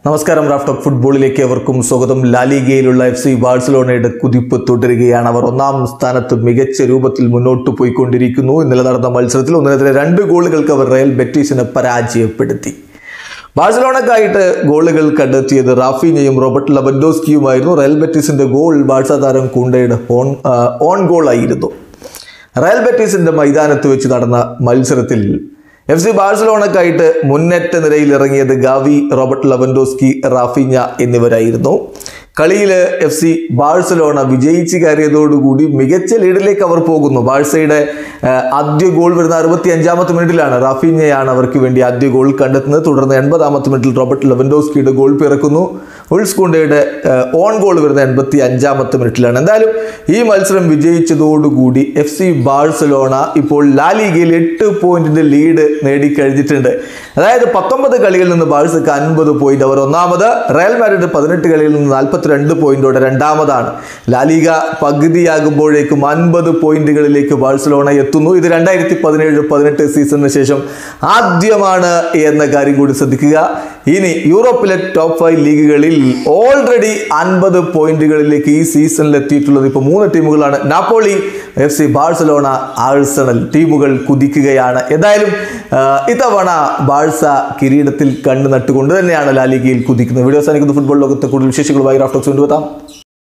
നമസ്കാരം Raf talk ഫുട്ബോളിലേക്ക് അവർക്കും സ്വാഗതം ലാലിഗയിലുള്ള എഫ് സി ബാഴ്സലോണയുടെ കുതിപ്പ് തുടരുകയാണ് അവർ ഒന്നാം സ്ഥാനത്ത് മികച്ച രൂപത്തിൽ മുന്നോട്ട് പോയിക്കൊണ്ടിരിക്കുന്നു ഇന്നലെ നടന്ന മത്സരത്തിൽ ഒന്നിനെതിരെ രണ്ട് ഗോളുകൾക്ക് അവർ റയൽ ബെറ്റീസിനെ പരാജയപ്പെടുത്തി ബാഴ്സലോണക്കായിട്ട് ഗോളുകൾ കണ്ടെത്തിയത് റാഫീനയും റോബർട്ട് ലബൻഡോസ്കിയുമായിരുന്നു റയൽ ബെറ്റീസിന്റെ ഗോൾ ബാഴ്സ താരം കുണ്ടയുടെ ഓൺ ആ, ഓൺ ഗോൾ ആയിരുന്നു റയൽ ബെറ്റീസിന്റെ മൈതാനത്ത് വെച്ച് നടന്ന മത്സരത്തിൽ എഫ് സി ബാഴ്സലോണക്കായിട്ട് മുന്നേറ്റ നിരയിൽ ഇറങ്ങിയത് ഗാവി റോബർട്ട് ലവൻഡോസ്കി റാഫിഞ്ഞ എന്നിവരായിരുന്നു കളിയിൽ എഫ് സി ബാഴ്സലോണ വിജയിച്ച് കയറിയതോടുകൂടി മികച്ച ലീഡിലേക്ക് അവർ പോകുന്നു ബാഴ്സയുടെ ആ, ആദ്യ ഗോൾ വരുന്ന അറുപത്തി അഞ്ചാമത്തെ മിനിറ്റിലാണ് റാഫിഞ്ഞയാണ് അവർക്ക് വേണ്ടി ആദ്യ ഗോൾ കണ്ടെത്തുന്നത് തുടർന്ന് എൺപതാമത്തെ മിനിറ്റിൽ റോബർട്ട് ലെവൻഡോസ്കിയുടെ ഗോൾ പിറക്കുന്നു ഉൾസ്കുണ്ടയുടെ ഓൺ ഗോൾ വരുന്ന എൺപത്തി അഞ്ചാമത്തെ മിനിറ്റിലാണ് എന്തായാലും ഈ മത്സരം വിജയിച്ചതോടുകൂടി എഫ് സി ബാഴ്സലോണ ഇപ്പോൾ ലാലിഗയിൽ എട്ട് പോയിന്റിന്റെ ലീഡ് നേടിക്കഴിഞ്ഞിട്ടുണ്ട് അതായത് പത്തൊമ്പത് കളികളിൽ നിന്ന് ബാഴ്സക്ക് അൻപത് പോയിന്റ് അവർ ഒന്നാമത് റയൽ മാഡ്രിഡ് പതിനെട്ട് കളിയിൽ നിന്ന് നാൽപ്പത്തിരണ്ട് പോയിന്റോടെ രണ്ടാമതാണ് ലാലിഗ പകുതിയാകുമ്പോഴേക്കും അൻപത് പോയിന്റുകളിലേക്ക് ബാഴ്സലോണ എത്തുന്നു ഇത് രണ്ടായിരത്തി പതിനേഴ് പതിനെട്ട് സീസണിന് ശേഷം ആദ്യമാണ് എന്ന കാര്യം കൂടി ശ്രദ്ധിക്കുക ഇനി യൂറോപ്പിലെ ടോപ്പ് ഫൈവ് ലീഗുകളിൽ ഓൾറെഡി അൻപത് പോയിന്റുകളിലേക്ക് ഈ സീസണിൽ എത്തിയിട്ടുള്ളത് ഇപ്പോൾ മൂന്ന് ടീമുകളാണ് Napoli F C Barcelona Arsenal ടീമുകൾ കുതിക്കുകയാണ് എന്തായാലും ആ, ഇത്തവണ ബാഴ്സ കിരീടത്തിൽ കണ്ണു നട്ടുകൊണ്ട് തന്നെയാണ് ലാലിഗയിൽ കുതിക്കുന്നത് വീഡിയോ സാധിക്കുന്ന ഫുട്ബോൾ ലോകത്തെ കൂടുതൽ വിശേഷങ്ങളുമായി റാഫ്റ്റോക്സ് കൊണ്ടുവെത്താം